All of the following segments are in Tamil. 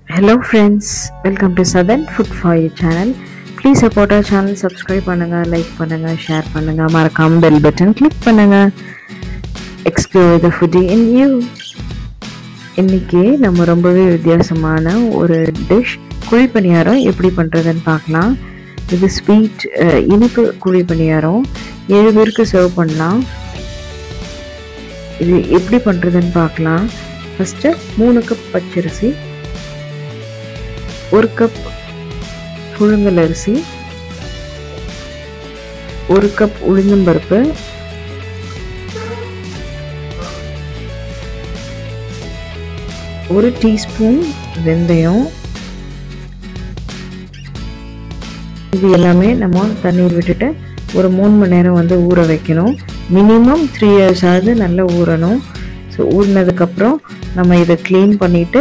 Hello friends, welcome to Southern Food for You channel. Please support our channel, subscribe பண்ணுங்க லைக் பண்ணுங்க ஷேர் பண்ணுங்க மறக்காம பெல் பட்டன் கிளிக் பண்ணுங்க explore the footy in you இன்னைக்கு நம்ம ரொம்பவே வித்தியாசமான ஒரு டிஷ் குழி பணியாரம் எப்படி பண்ணுறதுன்னு பார்க்கலாம் இது ஸ்வீட் இனிப்பு குழி பணியாரம் ஏழு பேருக்கு சர்வ் பண்ணலாம் இது எப்படி பண்ணுறதுன்னு பார்க்கலாம் ஃபஸ்ட்டு மூணு கப் பச்சரிசி ஒரு கப் புழுங்கல் அரிசி ஒரு கப் உளுந்தம்பருப்பு ஒரு டீஸ்பூன் வெந்தயம் இது எல்லாமே நம்ம தண்ணீர் விட்டுட்டு ஒரு மூணு மணி நேரம் வந்து ஊற வைக்கணும் மினிமம் த்ரீ இயர்ஸ் ஆகுது நல்லா ஊறணும் ஸோ ஊறினதுக்கப்புறம் நம்ம இதை க்ளீன் பண்ணிவிட்டு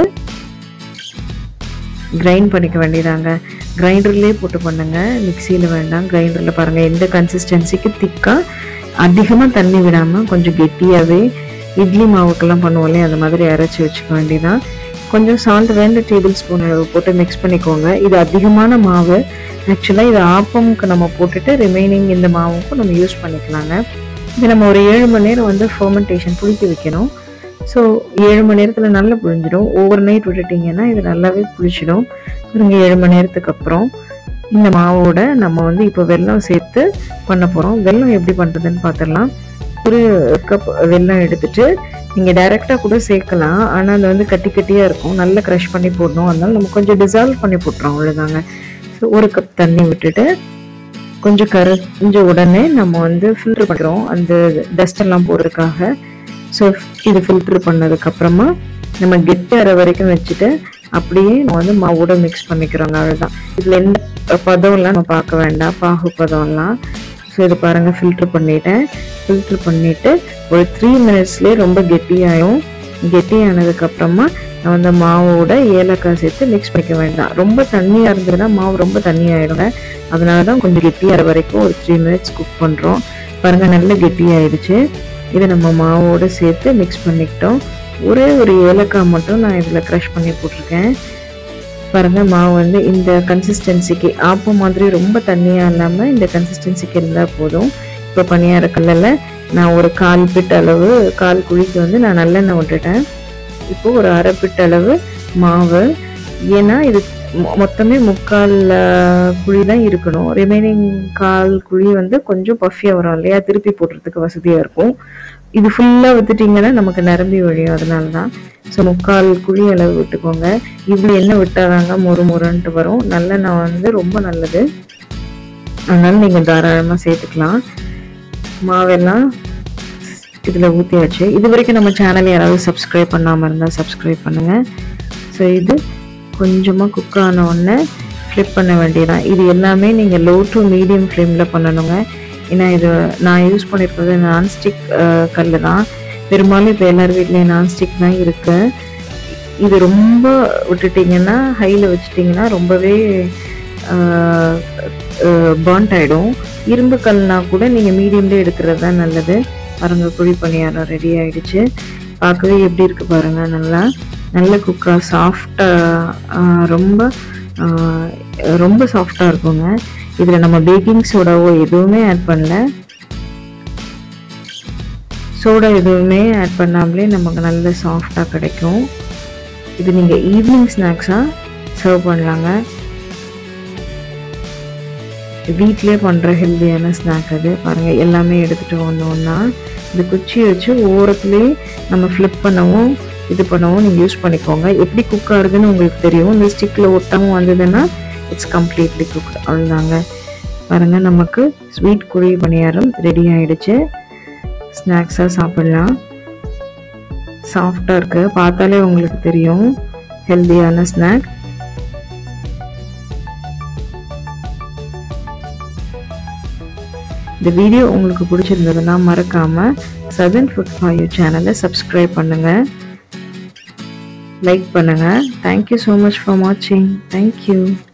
கிரைண்ட் பண்ணிக்க வேண்டியதாங்க கிரைண்டர்லேயே போட்டு பண்ணுங்க மிக்சியில் வேண்டாம் கிரைண்டரில் பாருங்கள் எந்த கன்சிஸ்டன்சிக்கு திக்காக அதிகமாக தண்ணி விடாமல் கொஞ்சம் கெட்டியாகவே இட்லி மாவுக்கெல்லாம் பண்ணுவோம் இல்லையா அந்த மாதிரி அரைச்சி வச்சுக்க வேண்டியதான் கொஞ்சம் சால்ட் ரெண்டு டேபிள் ஸ்பூன் அளவு போட்டு மிக்ஸ் பண்ணிக்கோங்க இது அதிகமான மாவு ஆக்சுவலாக இது ஆப்பமுக்கு நம்ம போட்டுட்டு ரிமைனிங் இந்த மாவுக்கும் நம்ம யூஸ் பண்ணிக்கலாங்க இது நம்ம ஒரு ஏழு மணி நேரம் வந்து ஃபர்மெண்டேஷன் புளிக்க வைக்கணும் ஸோ ஏழு மணி நேரத்தில் நல்லா புழிஞ்சிடும் ஓவர் நைட் விட்டுட்டிங்கன்னா இது நல்லாவே புளிச்சிடும் பாருங்க ஏழு மணி நேரத்துக்கு அப்புறம் இந்த மாவோட நம்ம வந்து இப்போ வெல்லம் சேர்த்து பண்ண போகிறோம் வெல்லம் எப்படி பண்ணுறதுன்னு பார்த்துடலாம் ஒரு கப் வெல்லம் எடுத்துட்டு நீங்கள் டைரெக்டாக கூட சேர்க்கலாம் ஆனால் அது வந்து கட்டி கட்டியாக இருக்கும் நல்லா க்ரஷ் பண்ணி போடணும் அதனால நம்ம கொஞ்சம் டிசால்வ் பண்ணி போட்டுறோம் அவ்வளோதாங்க ஸோ ஒரு கப் தண்ணி விட்டுட்டு கொஞ்சம் கரைஞ்ச உடனே நம்ம வந்து ஃபில்டர் பண்ணுறோம் அந்த டஸ்ட் எல்லாம் போடுறதுக்காக ஸோ இது ஃபில்டர் பண்ணதுக்கப்புறமா நம்ம கெட்டார வரைக்கும் வச்சுட்டு அப்படியே நம்ம வந்து மாவோட மிக்ஸ் பண்ணிக்கிறோங்க அவ்வளோதான் இதில் எந்த பதம்லாம் நம்ம பார்க்க வேண்டாம் பாகு பதம்லாம் ஸோ இது பாருங்கள் ஃபில்டர் பண்ணிட்டேன் ஃபில்டர் பண்ணிவிட்டு ஒரு த்ரீ மினிட்ஸ்லேயே ரொம்ப கெட்டியாகும் கெட்டியானதுக்கப்புறமா நான் அந்த மாவோட ஏலக்காய் சேர்த்து மிக்ஸ் பண்ணிக்க வேண்டாம் ரொம்ப தண்ணியாக இருந்ததுன்னா மாவு ரொம்ப தண்ணியாகிடுங்க அதனால தான் கொஞ்சம் கெட்டியாகிற வரைக்கும் ஒரு த்ரீ மினிட்ஸ் குக் பண்ணுறோம் பாருங்கள் நல்ல கெட்டியாயிடுச்சு இதை நம்ம மாவோடு சேர்த்து மிக்ஸ் பண்ணிக்கிட்டோம் ஒரே ஒரு ஏலக்காய் மட்டும் நான் இதில் க்ரஷ் பண்ணி போட்டிருக்கேன் பாருங்கள் மாவு வந்து இந்த கன்சிஸ்டன்சிக்கு ஆப்பம் மாதிரி ரொம்ப தண்ணியாக இல்லாமல் இந்த கன்சிஸ்டன்சிக்கு இருந்தால் போதும் இப்போ பனியார கல்லில் நான் ஒரு கால் பிட் அளவு கால் குழிக்கு வந்து நான் நல்லெண்ணெய் விட்டுட்டேன் இப்போது ஒரு அரை பிட் அளவு மாவு ஏன்னா இது மொத்தமே முக்கால் குழி தான் இருக்கணும் ரிமைனிங் கால் குழி வந்து கொஞ்சம் பஃபியாக வரும் இல்லையா திருப்பி போடுறதுக்கு வசதியாக இருக்கும் இது ஃபுல்லாக வித்துட்டிங்கன்னா நமக்கு நிரம்பி வழியும் அதனால தான் ஸோ முக்கால் குழி அளவு விட்டுக்கோங்க இவ்வளோ எண்ணெய் விட்டாதாங்க மொறு மொறுன்ட்டு வரும் நல்லெண்ணெய் வந்து ரொம்ப நல்லது அதனால நீங்கள் தாராளமாக சேர்த்துக்கலாம் மாவெல்லாம் இதில் ஊற்றியாச்சு இது வரைக்கும் நம்ம சேனல் யாராவது சப்ஸ்கிரைப் பண்ணாமல் இருந்தால் சப்ஸ்கிரைப் பண்ணுங்கள் ஸோ இது கொஞ்சமாக குக் ஆன உடனே ஃப்ளிப் பண்ண வேண்டியதான் இது எல்லாமே நீங்கள் லோ டு மீடியம் ஃப்ளேமில் பண்ணணுங்க ஏன்னா இது நான் யூஸ் பண்ணியிருக்கிறது நான்ஸ்டிக் கல் தான் பெரும்பாலும் இப்போ எல்லார் வீட்லேயும் நான்ஸ்டிக் தான் இருக்கு இது ரொம்ப விட்டுட்டிங்கன்னா ஹையில் வச்சுட்டிங்கன்னா ரொம்பவே பேர்ன்ட் ஆகிடும் இரும்பு கல்னா கூட நீங்கள் மீடியம்லேயே எடுக்கிறது தான் நல்லது பாருங்க குழி பணியாரம் ரெடி ஆகிடுச்சு பார்க்கவே எப்படி இருக்குது பாருங்கள் நல்லா நல்ல குக்காக சாஃப்டாக ரொம்ப ரொம்ப சாஃப்டாக இருக்குங்க இதில் நம்ம பேக்கிங் சோடாவோ எதுவுமே ஆட் பண்ணல சோடா எதுவுமே ஆட் பண்ணாமலே நமக்கு நல்ல சாஃப்டாக கிடைக்கும் இது நீங்கள் ஈவினிங் ஸ்நாக்ஸாக சர்வ் பண்ணலாங்க வீட்டிலே பண்ணுற ஹெல்த்தியான ஸ்நாக் அது பாருங்கள் எல்லாமே எடுத்துகிட்டு வந்தோம்னா இந்த குச்சியை வச்சு ஓரத்துலேயே நம்ம ஃப்ளிப் பண்ணவும் இது பண்ணவும் நீங்கள் யூஸ் பண்ணிக்கோங்க எப்படி குக் ஆகுதுன்னு உங்களுக்கு தெரியும் இந்த ஸ்டிக்கில் ஒட்டவும் வந்ததுன்னா இட்ஸ் கம்ப்ளீட்லி குக் அவ்வளோதாங்க பாருங்கள் நமக்கு ஸ்வீட் குழி பணியாரம் ரெடி ஆகிடுச்சு ஸ்நாக்ஸாக சாப்பிட்லாம் சாஃப்டாக இருக்குது பார்த்தாலே உங்களுக்கு தெரியும் ஹெல்த்தியான ஸ்நாக் இந்த வீடியோ உங்களுக்கு பிடிச்சிருந்ததுன்னா மறக்காமல் சதன் ஃபுட் ஃபார் யூ சேனலை சப்ஸ்கிரைப் பண்ணுங்கள் லைக் பண்ணுங்கள் தேங்க்யூ ஸோ மச் ஃபார் வாட்சிங் தேங்க்யூ